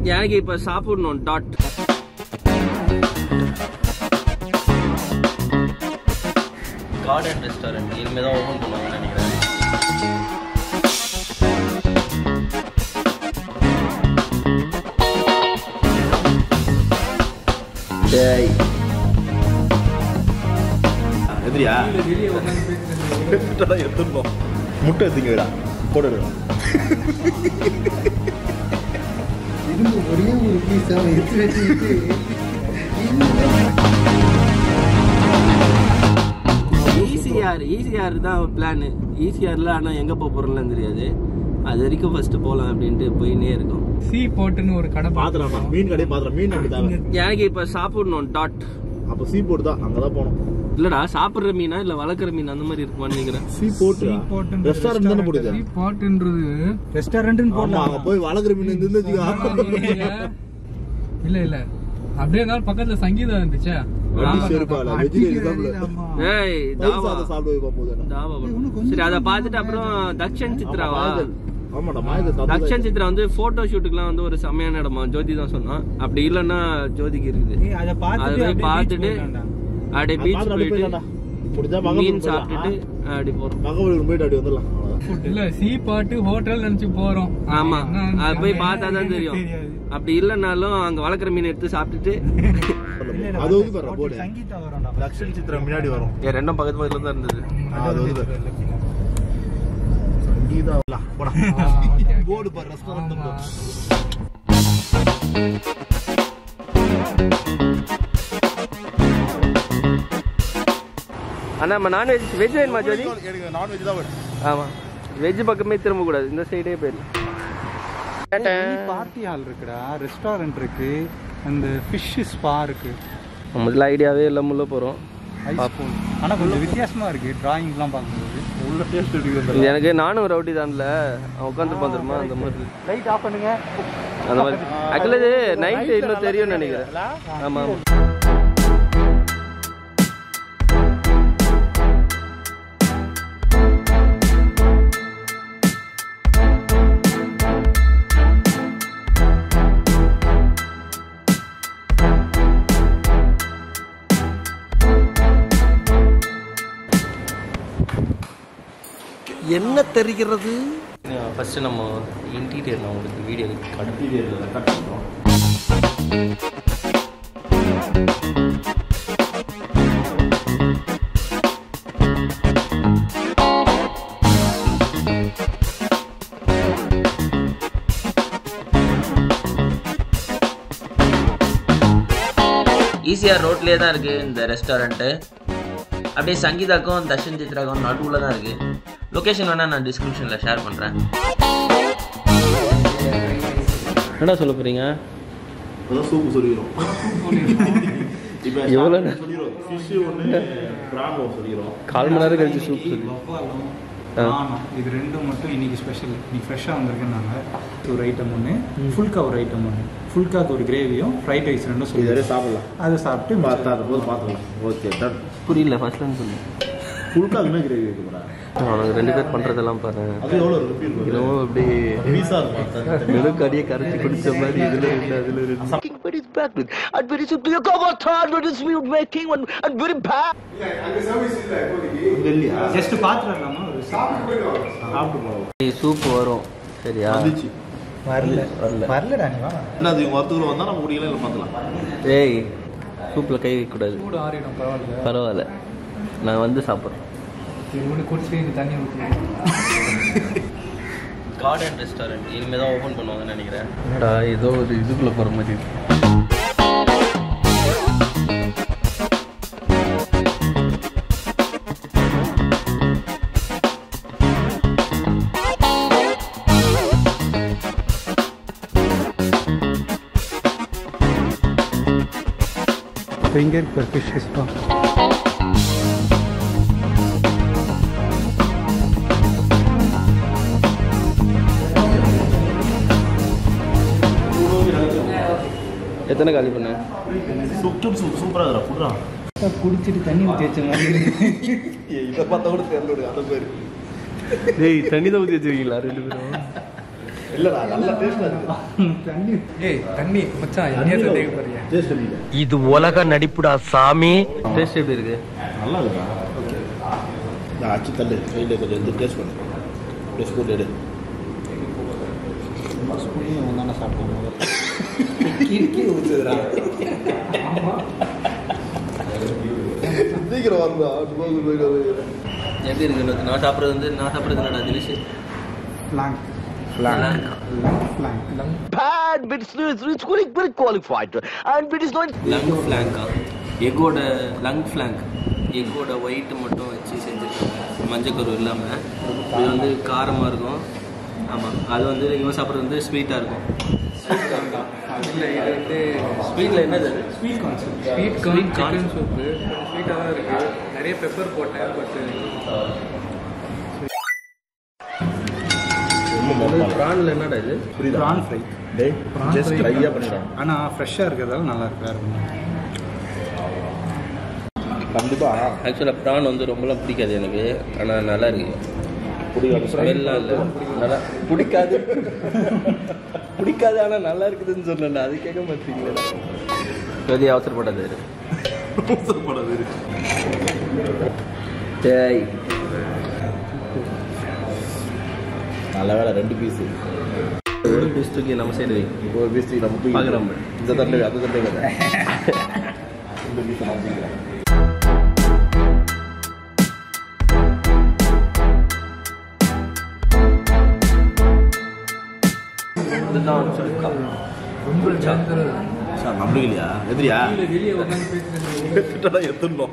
எனக்கு இப்ப சாப்பிடணும் டாட் கார்டன் ரெஸ்டாரண்ட் இனிமே தான் ஓபன் பண்ணுவாங்கன்னு நினைக்கிறேன் டேய் எதிரியா எடுத்துருப்போம் முட்டை எடுத்துங்கடா போட்டு இரும்பு ஒரே ஒரு பீஸ் அவன் எடுத்து வச்சுக்கிட்டு ஈசிஆர் ஈசிஆர் தான் பிளான் ஈசிஆர்ல ஆனா எங்க போக போறோம்லாம் தெரியாது அது வரைக்கும் ஃபர்ஸ்ட் போலாம் அப்படின்ட்டு போயினே இருக்கோம் சீ போட்டுன்னு ஒரு கடை பாத்துறாப்பா மீன் கடையை பாத்துறா மீன் அப்படி தேவை எனக்கு இப்ப சாப்பிடணும் டாட் அப்போ சீ போர்ட் தான் அங்கதான் போனோம் இல்லடா சாப்பிடுற மீனா இல்ல வளர்க்குற மீன் அந்த மாதிரி இருக்குமான்னு நினைக்கிறேன் சீ போர்ட் ரெஸ்டாரண்ட் தானே போடுது சீ போட்டுன்றது ரெஸ்டாரண்ட்னு ஆமா அங்க போய் வளர்க்குற மீன் இருந்து இல்ல இல்ல அப்படியே இருந்தாலும் பக்கத்துல சங்கீதம் இருந்துச்சா செருப்பால வெஜிடேரியன் ஏய் தயிர் தாவா சாதம் சாப்பிட வைப்பா போதும் தாவா போடு. சரி அதை பார்த்துட்டு அப்புறம் தக்ஷன் சித்ராவா ஆமாடா மாயத்தை தக்ஷன் சாப்பிட்டு சித்ரா வந்து போட்டோ ஷூட்டுக்குலாம் வந்து ஒரு செம்மையான இடமா ஜோதி தான் சொன்னான் அப்படி இல்லைன்னா ஜோதிக்கு இருக்குது அதை அதை போய் பார்த்துட்டு அப்படியே பீச் பாத்துட்டு அப்படியே போயிட்டு போயிடலாம்டா. முடிஞ்சா மீன் மகன் சாப்பிட்டுட்டு அப்படி போறோம் மகன் போயிட்டு அப்படி வந்துடலாம் அவ்வளவுதான். இல்ல சீ பாட்டு ஹோட்டல் நினைச்சு போறோம் ஆமா என்ன அது போய் அங்க பார்த்தா தான் தெரியும் தெரியாது. அப்படி இல்லைனாலும் அங்க வளர்க்குற மீன் எடுத்து சாப்பிட்டுட்டு அது வந்து பாரு போடு லக்ஷன் சித்திரம் முன்னாடி வரும் ஏன் ரெண்டும் பக்கத்து பக்கத்துல தான் இருந்தது அது வந்து பாரு. சங்கீதா இல்ல, போடா ஆ, okay, okay. போர்டு பாரு ரெஸ்டாரண்ட் ஆமா. அண்ணா நம்ம நான்வெஜ் வெஜ் வேணுமா ஜோதி எனக்கு நான்வெஜ் தான் வேணும் ஆமா வெஜ் பக்கமே திரும்ப கூடாது இந்த சைடே போயிடலாம் பார்ட்டி ஹால் இருக்குடா ரெஸ்டாரண்ட் இருக்கு அந்த ஃபிஷ் ஸ்பா இருக்கு முதல்ல ஐடியாவே இல்லாம உள்ள போறோம் பார்ப்போம் ஆனா கொஞ்சம் வித்தியாசமா இருக்கு டிராயிங்லாம் பார்க்கும்போது உள்ள டேஸ்ட் எடுக்கிறது இது எனக்கு நானும் ரவுடி தான்ல அவன் உட்காந்து வந்துருமா அந்த மாதிரி லைட் ஆஃப் பண்ணுங்க அந்த மாதிரி ஆக்சுவலி இது நைட் இன்னும் தெரியும்னு நினைக்கிறேன் ஆமா ஆமா என்ன தெரிகிறது ஃபர்ஸ்ட் நம்ம இன்டீரியர் நான் உங்களுக்கு வீடியோ காட்டுறேன் இன்டீரியர் கட் பண்ணுறோம் ஈசிஆர் ரோட்லேயே தான் இருக்குது இந்த ரெஸ்டாரண்ட்டு அப்படியே சங்கீதாக்கும் தர்ஷன் சித்ராக்கும் நடுவில் தான் இருக்குது லொக்கேஷன் வேணால் நான் டிஸ்கிரிப்ஷனில் ஷேர் பண்ணுறேன் என்னடா சொல்ல போறீங்க அதான் சூப்பு சொல்லிடுறோம் இப்போ எவ்வளோ சொல்லிடுறோம் ஃபிஷ் ஒன்று ப்ரான் சொல்லிடுறோம் கால் மணி நேரம் கழிச்சு சூப் சொல்லி ஆ. ஆமாம் இது ரெண்டும் மட்டும் இன்னைக்கு ஸ்பெஷல் இன்னைக்கு ஃப்ரெஷ்ஷாக வந்திருக்குன்னாங்க ஒரு ஐட்டம் ஒன்று ஃபுல்கா ஒரு ஐட்டம் ஒன்று ஃபுல்காக்கு ஒரு கிரேவியும் ஃப்ரைட் ரைஸ் ரெண்டும் இது சொல்லி வரையும் சாப்பிடலாம் அதை சாப்பிட்டு பார்த்தா அது போது பார்த்துக்கலாம் ஓகே டன் புரியல ஃபர்ஸ்ட்லன்னு சொல்லு ஃபுல்கா அதுமே கிரேவி வைக்க அவனுக்கு ரெண்டு பேர் பண்றதெல்லாம் பாரு அது எவ்வளோ இருக்கு இருக்கும் இதுவும் அப்படியே பீஸா இருக்கும் வெறும் கடியை கரைச்சி குடிச்ச மாதிரி இதுல ரெண்டு அதுல ரெண்டு But it's bad. I'm very super. You come on, time. What is me making one? I'm very bad. இங்க இல்லையா ஜஸ்ட் பார்த்துடலாமா ஒரு சாப்பிட்டு போவோம் சூப் வரும் சரியா வந்துச்சு வரல வரல. வரலடா நீ வா என்ன அது இவங்க வரத்துக்குள்ள வந்தா நம்ம குடிக்கலாம் இல்லை பார்த்துக்கலாம் ஏய் சூப்ல கை வைக்க கூடாது சூடு ஆறிடும் பரவாயில்ல பரவாயில்ல நான் வந்து சாப்பிட்றேன் இவனு குடிச்சு இந்த தண்ணி ஊற்றி கார்டன் ரெஸ்டாரண்ட் இனிமே தான் ஓப்பன் பண்ணுவாங்கன்னு நினைக்கிறேன் என்னடா ஏதோ ஒரு இதுக்குள்ள போற மாதிரி இருக்கு எங்கே இருக்கு ஃபிஷ் ஸ்பா எத்தனை காலி பண்ண சுட்டு சூப் சூப்பராக இருக்கிறா புடுறா குடிச்சிட்டு தண்ணி ஊற்றி வச்ச மாதிரி இதை பார்த்தா கூட தெரியல அந்த பேர் டேய் தண்ணி தான் ஊற்றி வச்சிருக்கீங்களா ரெண்டு பேரும் இல்லடா நல்ல டேஸ்டா இருக்கு ஏய் தண்ணி மச்சான் என்னைய சந்தேக போறியா டேஸ்ட் இல்ல இது உலக நடிப்புடா சாமி டேஸ்ட் எப்படி இருக்கு நல்லா இருக்கா ஓகே நான் அச்சு தள்ளு கையில் கொஞ்சம் எடுத்து டேஸ்ட் பண்ணு டேஸ்ட் போட்டு எடு தானே சாப்பிட்டோம் சீக்கிரம் வரலாம் எப்படி இருக்கு நான் சாப்பிட்றது வந்து நான் சாப்பிட்றது என்னடா திலிஷ் ஃப்ளாங்க் Bad, but it's, it's, it's very, very qualified. And it is not lung ஃப்ளாங்கா எக்கோட லங் ஃப்ளாங்க் எக்கோட ஒயிட் மட்டும் வச்சு செஞ்சுருக்காங்க மஞ்சக்கரு இல்லாமல் இது வந்து காரமாக இருக்கும் ஆமாம் அது வந்து இவன் சாப்பிட்றது வந்து ஸ்வீட்டாக இருக்கும் இல்ல இது வந்து ஸ்வீட்டில் என்னது அது? Sweet concept sweet Sweet corn corn. Chicken soup ஸ்வீட்டாக தான் இருக்கு நிறைய பெப்பர் போட்டேன் பட் ப்ரானில் என்னடா இது புரியுதா ப்ரான் ஃப்ரை டேய் ஜஸ்ட் ட்ரையாக பண்ணிடுறான் ஆனால் ஃப்ரெஷ்ஷாக இருக்கிறதால நல்லா இருக்கு வேறு ஒன்றும் கண்டிப்பாக ஆக்சுவலாக ப்ரான் வந்து ரொம்பலாம் பிடிக்காது எனக்கு ஆனால் நல்லா இருக்கு புரியாது ஸ்மெல்லாம் இல்லை நல்லா பிடிக்காது பிடிக்காது ஆனால் நல்லா இருக்குதுன்னு சொன்னேன் அது கேட்க மாட்டீங்களா எதையும் அவசரப்படாது படம் இருக்கு டேய் நல்ல வேலை ரெண்டு பீஸு ஒரு பீஸ் தூக்கி நம்ம சைடு வை ஒரு பீஸ் நம்ம தூக்கி பார்க்குறோம் இந்த தட்டை அந்த தட்டை கதை இந்த பீஸை நான் தூக்கிறேன் இதுதான் சுருக்கா ரொம்ப ஜாக்கிரதை சார் நம்புறீங்களா எதிரியா வெளியே உட்காந்து பேசுறது திட்டடா எத்தணும்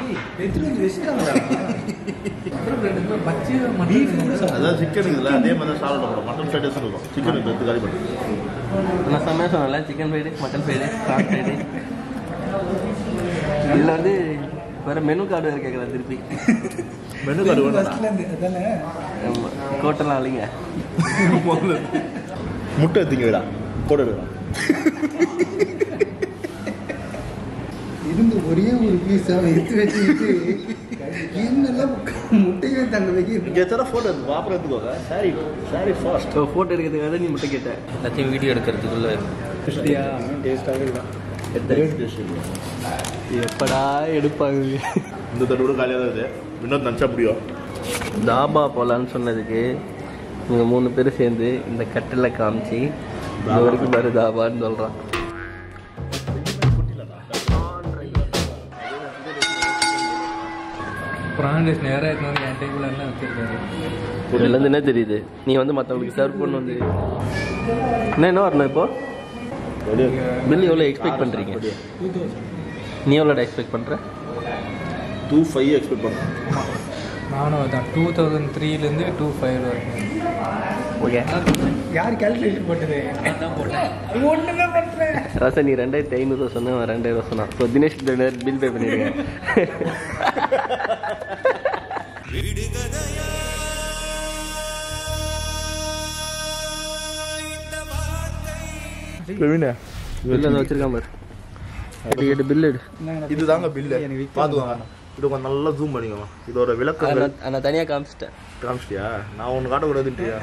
பச்சை மட்டன் அதாவது சிக்கன் இருக்குல்ல அதே மாதிரி தான் சாப்பிட போகிறோம் மட்டன் ஸ்டேட்டஸ் இருக்கும் சிக்கன் எடுத்து காலி பண்ணுறேன் நான் செம்மையாக சொன்னேன்ல chicken fried mutton fried prawn fried இதில் வந்து வேறு மெனு கார்டு வேறு கேட்குறேன் திருப்பி மெனு கார்டு வேணும் ஆமா. கோட்டெல்லாம் இல்லைங்க முட்டை எடுத்தீங்க விடா போட்டு இருந்து ஒரே ஒரு பீஸ் அவன் எடுத்து வச்சுக்கிட்டு என்னெல்லாம் முட்டையே தங்க வைக்கிறது இங்கே எத்தனை ஃபோட்டோ எடுத்து அப்புறம் எடுத்துக்கோங்க sorry sorry fast so photo எடுக்கிறதுக்காக நீ மட்டும் கேட்டேன் எல்லாத்தையும் வீடியோ எடுக்கிறதுக்குள்ள டேஸ்ட்டாகவே இல்லை எப்படா எடுப்பாங்க இந்த தட்டு கூட காலியாக தான் இருக்குது இன்னொரு நினச்சா முடியும் தாபா போகலான்னு சொன்னதுக்கு இவங்க மூணு பேர் சேர்ந்து இந்த கட்டில் காமிச்சு இது வரைக்கும் பாரு தாபான்னு சொல்கிறான் பிரான்ஸ் நேராக எடுத்து என் டேபிள் எல்லாம் வச்சிருக்காரு இதுலேருந்து என்ன தெரியுது நீ வந்து மற்றவங்களுக்கு சர்வ் பண்ண வந்து என்ன என்ன வரணும் இப்போ பில் எவ்வளோ எக்ஸ்பெக்ட் பண்ணுறீங்க நீ எவ்வளோட எக்ஸ்பெக்ட் பண்ணுற டூ ஃபைவ் எக்ஸ்பெக்ட் பண்ணுறேன் நானும் அதான் டூ தௌசண்ட் த்ரீலேருந்து டூ ஃபைவ் வரைக்கும் ஓகே யார் கேல்குலேஷன் போட்டது நான் தான் போட்டேன் ஒன்று தான் பண்ணுறேன் ரசன் நீ ரெண்டாயிரத்தி ஐநூறுவா சொன்னேன் அவன் ரெண்டாயிரம் சொன்னான் ஸோ தினேஷ் பில் பே பண்ணிடுங்க பில் அதை வச்சிருக்கான் பாரு எட்டு எட்டு பில் எடு இதுதாங்க பில்லு பார்த்துக்கோங்க இது கொஞ்சம் நல்லா ஜூம் பண்ணிக்கோங்க இதோட அதை விளக்கங்கள் நான் அதை நான் தனியாக காமிச்சிட்டேன் காமிச்சிட்டியா நான் ஒன்று காட்டக்கூடாதுன்றியா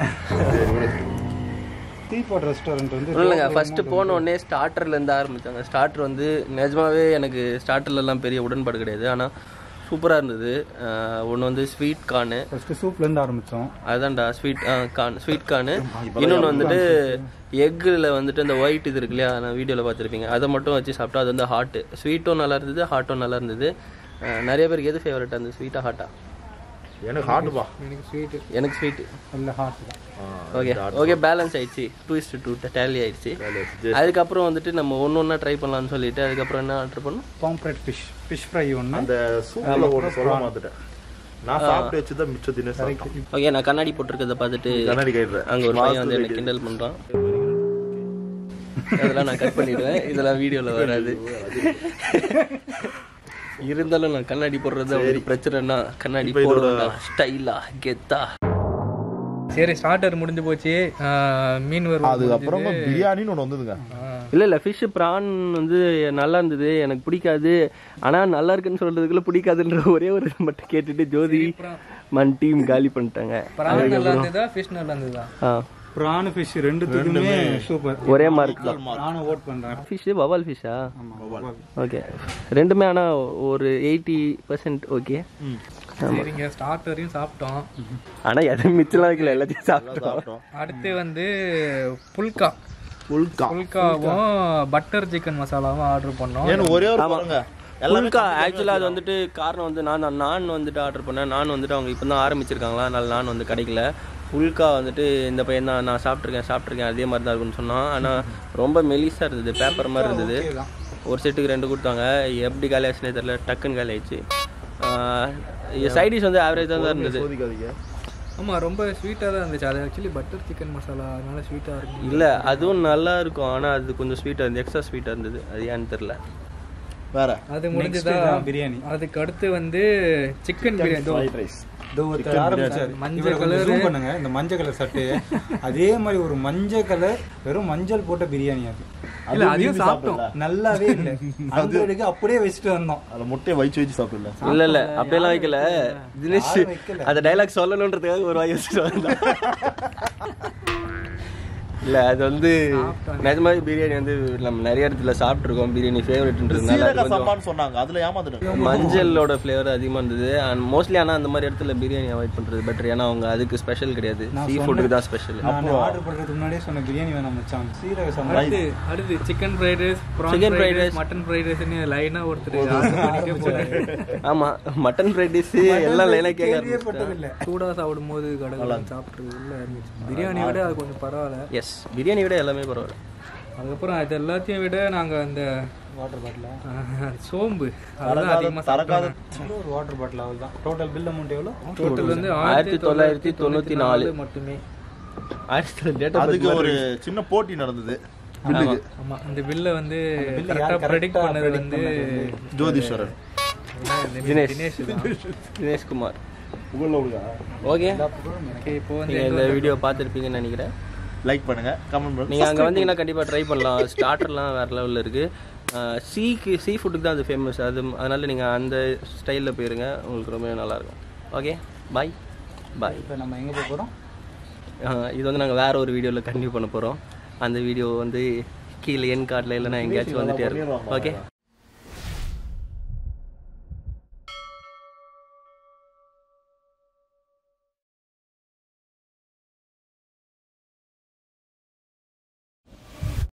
டீ பாட் ரெஸ்டாரண்ட் வந்து இல்லைங்க ஃபஸ்ட்டு போன உடனே ஸ்டார்டர்லேருந்து ஆரம்பித்தாங்க ஸ்டார்டர் வந்து நிஜமாவே எனக்கு ஸ்டார்டர்லலாம் பெரிய உடன்பாடு கிடையாது ஆனால் சூப்பராக இருந்தது ஒன்று வந்து ஸ்வீட் கார்னு ஃபஸ்ட்டு சூப்லேருந்து ஆரம்பித்தோம் அதுதான்டா ஸ்வீட் கார்ன் ஸ்வீட் கார்னு இன்னொன்று வந்துட்டு எக்கில் வந்துட்டு இந்த ஒயிட் இது இருக்கு இல்லையா நான் வீடியோவில் பார்த்துருப்பீங்க அதை மட்டும் வச்சு சாப்பிட்டா அது வந்து ஹாட்டு ஸ்வீட்டும் நல்லா இருந்தது ஹாட்டும் நல்லா இருந்தது அஹ் நிறைய பேருக்கு எது ஃபேவரட் அந்த ஸ்வீட்டாக ஹாட்டா எனக்கு ஹாட்டுப்பா எனக்கு ஸ்வீட்டு எனக்கு ஸ்வீட்டு இல்லை ஹாட் தான் ஓகே ஓகே பேலன்ஸ் ஆயிடுச்சு டூ இஸ்டு டூ டேலி ஆயிடுச்சு அதுக்கப்புறம் வந்துட்டு நம்ம ஒன்று ஒன்றா ட்ரை பண்ணலாம்னு சொல்லிட்டு அதுக்கப்புறம் என்ன ஆர்டர் பண்ணோம் பாம்ப்ரெட் ஃபிஷ் ஃபிஷ் ஃப்ரை ஒன்று அந்த சூப்பில் ஒன்று சொல்ல மாத்துட்டேன் நான் சாப்பிட்டு வச்சு தான் மிச்சம் தினம் சாப்பிட்டேன் ஓகே நான் கண்ணாடி போட்டிருக்கதை பார்த்துட்டு கண்ணாடி கைடுறேன் அங்கே ஒரு பையன் வந்து என்ன கிண்டல் பண்ணுறான் அதெல்லாம் நான் கட் பண்ணிடுவேன் இதெல்லாம் வீடியோவில் வராது இருந்தாலும் நான் கண்ணாடி போடுறது அவனுக்கு பிரச்சனைனா கண்ணாடி இப்ப இதோட- போடுவேன் ஸ்டைலா கெத்தா சரி ஸ்டார்டர் முடிஞ்சு போச்சு ஆஹ் மீன் வறுவல் அதுக்கப்புறம் முடிஞ்சுது. பிரியாணின்னு ஒன்று வந்துதுங்க ஆஹ் இல்லை இல்லை ஃபிஷ் ப்ரான் வந்து நல்லா இருந்தது எனக்கு பிடிக்காது ஆனால் நல்லா இருக்குன்னு சொல்றதுக்குள்ள பிடிக்காதுன்ற ஒரே ஒரு இது மட்டும் கேட்டுட்டு ஜோதி மன் டீம் காலி பண்ணிட்டாங்க பிரான் நல்லா இருந்ததா ஃபிஷ் நல்லா இருந்ததா ஆ ப்ரான் ஃபிஷ் ரெண்டுத்துக்குமே சூப்பர் ஒரே மார்க் தான் நானும் ஓட் பண்றேன் ஃபிஷ் வவால் ஃபிஷ்ஷா ஆமா ஓகே ரெண்டுமே ஆனால் ஒரு எயிட்டி பர்சன்ட் ஓகே சரிங்க ஸ்டார்டரையும் சாப்பிட்டோம் ஆனால் எதுவும் மிச்சம்லாம் வைக்கல எல்லாத்தையும் சாப்பிட்டோம் சாப்பிட்டோம் அடுத்து வந்து புல்கா புல்கா புல்காவும் பட்டர் சிக்கன் மசாலாவும் ஆர்டர் பண்ணோம் ஏன்னு ஒரே ஒரு பாருங்க புல்கா ஆக்சுவலாக அது வந்துட்டு காரணம் வந்து நான் தான் நான் வந்துட்டு ஆர்டர் பண்ணேன் நான் வந்துட்டு அவங்க இப்போ தான் ஆரம்பிச்சிருக்காங்களா அதனால நான் வந்து கிடைக்கல புல்கா வந்துட்டு இந்த பையன் தான் நான் சாப்பிட்ருக்கேன் சாப்பிட்ருக்கேன் அதே மாதிரி தான் இருக்குன்னு சொன்னான் ஆனால் ரொம்ப மெலிசாக இருந்தது பேப்பர் மாதிரி இருந்தது ஒரு செட்டுக்கு ரெண்டு கொடுத்தாங்க எப்படி காலி ஆச்சுனே தெரில டக்குன்னு காலி ஆயிடுச்சு சைடிஷ் வந்து ஆவரேஜாக தான் இருந்தது சோதிக்காதீங்க ஆமா ரொம்ப ஸ்வீட்டாக தான் இருந்துச்சு அது ஆக்சுவலி பட்டர் சிக்கன் மசாலா அதனால ஸ்வீட்டாக இருக்கும் இல்லை அதுவும் நல்லா இருக்கும் ஆனால் அது கொஞ்சம் ஸ்வீட்டாக இருந்தது எக்ஸ்ட்ரா ஸ்வீட்டாக இருந்தது அது ஏன்னு தெரில வேற அது முடிஞ்சதா தான் பிரியாணி. அதுக்கு அடுத்து வந்து சிக்கன் பிரியாணி இதோ ஃப்ரைட் ரைஸ் இதோ ஒருத்தர் ஆரம்பிச்சாரு மஞ்சள் மஞ்சள் colour. கலர் பண்ணுங்க இந்த மஞ்சள் கலர் சட்டை அதே மாதிரி ஒரு மஞ்சள் கலர் வெறும் மஞ்சள் போட்ட பிரியாணி அது இல்ல அதையும் சாப்பிட்டோம் நல்லாவே இல்லை அந்த இதுக்கு அப்படியே வச்சுட்டு வந்தோம் அதில் முட்டையை வச்சு வச்சு சாப்பிடல இல்ல இல்ல அப்படியெல்லாம் வைக்கல தினேஷ் யாரும் வைக்கல. அந்த டைலாக் சொல்லணுன்றதுக்காக ஒரு வாய் வச்சுட்டு வந்தான் இல்ல அது வந்து நிஜமாவே பிரியாணி வந்து நம்ம நிறைய இடத்துல சாப்பிட்ருக்கோம் பிரியாணி ஃபேவரட்ன்றதுனால அது சீரக கொஞ்சம் சம்பான்னு சொன்னாங்க அதுல ஏமாந்துட்டேன் மஞ்சளோட ஃப்ளேவர் அதிகமாக இருந்தது அண்ட் மோஸ்ட்லி ஆனால் அந்த மாதிரி இடத்துல பிரியாணி அவாய்ட் பண்ணுறது பெட்டர் ஏன்னா அவங்க அதுக்கு ஸ்பெஷல் கிடையாது சீ ஃபுட்டுக்கு தான் ஸ்பெஷல் நான் ஆர்டர் பண்றதுக்கு முன்னாடியே சொன்ன பிரியாணி வேணாம் மச்சான் சீரக சம்பா அடுத்து அடுத்து chicken fried rice prawn Chicken fried fried rice. Rice mutton fried ரைஸ்னு லைனாக ஒருத்தர் order பண்ணிட்டே போறாரு. ஆமாம் மட்டன் ஃப்ரைட் ரைஸ் எல்லாம் லைனாக கேட்க கேள்விப்பட்டதில்லை சூடா சாப்பிடும் போது கடை சாப்பிட்றது உள்ள இருந்துச்சு பிரியாணி விட அது கொஞ்சம் பரவாயில்ல எஸ் பிரியாணி விட எல்லாமே பரவாயில்ல அதுக்கப்புறம் அது எல்லாத்தையும் விட நாங்க அந்த வாட்டர் பாட்டில் அஹ், சோம்பு அதுதான் அதிகமாக தரக்காத ஒரு வாட்டர் பாட்டில் அவ்வளோ தான் டோட்டல் பில் அமௌண்ட் எவ்வளோ டோட்டல் வந்து ஆயிரத்தி தொள்ளாயிரத்தி தொண்ணூத்தி நாலு. மட்டுமே ஆயிரத்தி டேட் அதுக்கு ஒரு சின்ன போட்டி நடந்தது பில்லுக்கு ஆமா இந்த பில்லை வந்து bill கரெக்டாக யார் ப்ரெடிக்ட் correct ஆ பண்ணது predict வந்து ஜோதிஸ்வரன் தினேஷ். தினேஷ் தான் தினேஷ்குமார் உங்களில் விடுங்க ஓகே ஓகே இப்போ வந்து நீங்கள் இந்த வீடியோ பார்த்துருப்பீங்கன்னு நினைக்கிறேன் லைக் பண்ணுங்க கமெண்ட் பண்ணுங்க நீங்கள் அங்கே வந்தீங்கன்னா கண்டிப்பாக ட்ரை பண்ணலாம் ஸ்டார்டர்லாம் வேறு லெவலில் இருக்குது சீக்கு சீ ஃபுட்டுக்கு தான் அது ஃபேமஸ் அது அதனால் நீங்கள் அந்த ஸ்டைலில் போயிருங்க உங்களுக்கு ரொம்ப நல்லாயிருக்கும் ஓகே பாய் பாய் இப்போ நம்ம எங்கே போக போகிறோம் இது வந்து நாங்கள் வேற ஒரு வீடியோவில் கண்டினியூ பண்ண போகிறோம் அந்த வீடியோ வந்து கீழே என் கார்டில் இல்லைன்னா எங்கேயாச்சும் வந்துட்டே இருக்கும் ஓகே